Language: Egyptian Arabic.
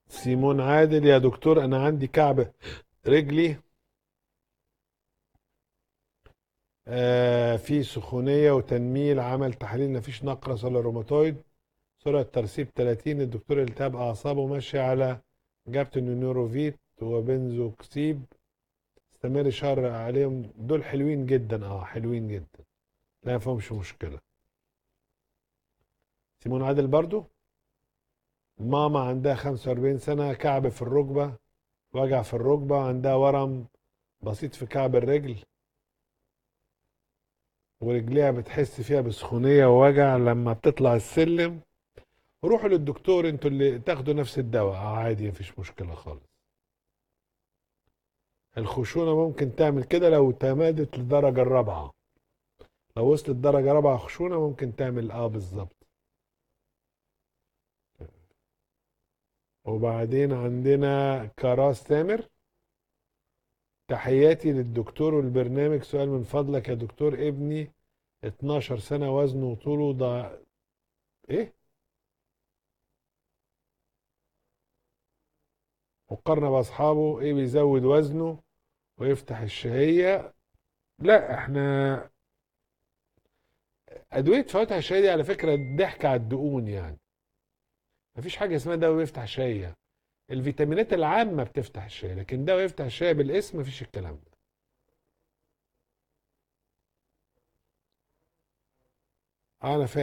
سيمون عادل يا دكتور انا عندي كعب رجلي آه في سخونيه وتنميل عمل تحاليل مفيش نقرس ولا روماتويد سرعه ترسيب 30 الدكتور التهاب اعصابه ماشي على جابتن نيوروفيت وبنزوكسيب استمر شهر عليهم دول حلوين جدا اه حلوين جدا لا فيهمش مشكله سيمون عادل برضو ماما عندها 45 سنة كعب في الركبة وجع في الركبة عندها ورم بسيط في كعب الرجل ورجليها بتحس فيها بسخونية ووجع لما بتطلع السلم روحوا للدكتور انتوا اللي تاخدوا نفس الدواء آه عادي مفيش مشكلة خالص الخشونة ممكن تعمل كده لو تمادت للدرجة الرابعة لو وصلت درجة رابعة خشونة ممكن تعمل اه بالظبط وبعدين عندنا كراس تامر تحياتي للدكتور والبرنامج سؤال من فضلك يا دكتور ابني 12 سنة وزنه وطوله ضع ايه وقارنة بأصحابه ايه بيزود وزنه ويفتح الشهية لا احنا أدوية فواتح الشهية دي على فكرة ضحك على الدقون يعني مفيش حاجة اسمها دواء يفتح شهية الفيتامينات العامة بتفتح الشهية لكن دواء يفتح الشهية بالاسم مفيش الكلام ده أنا فاهم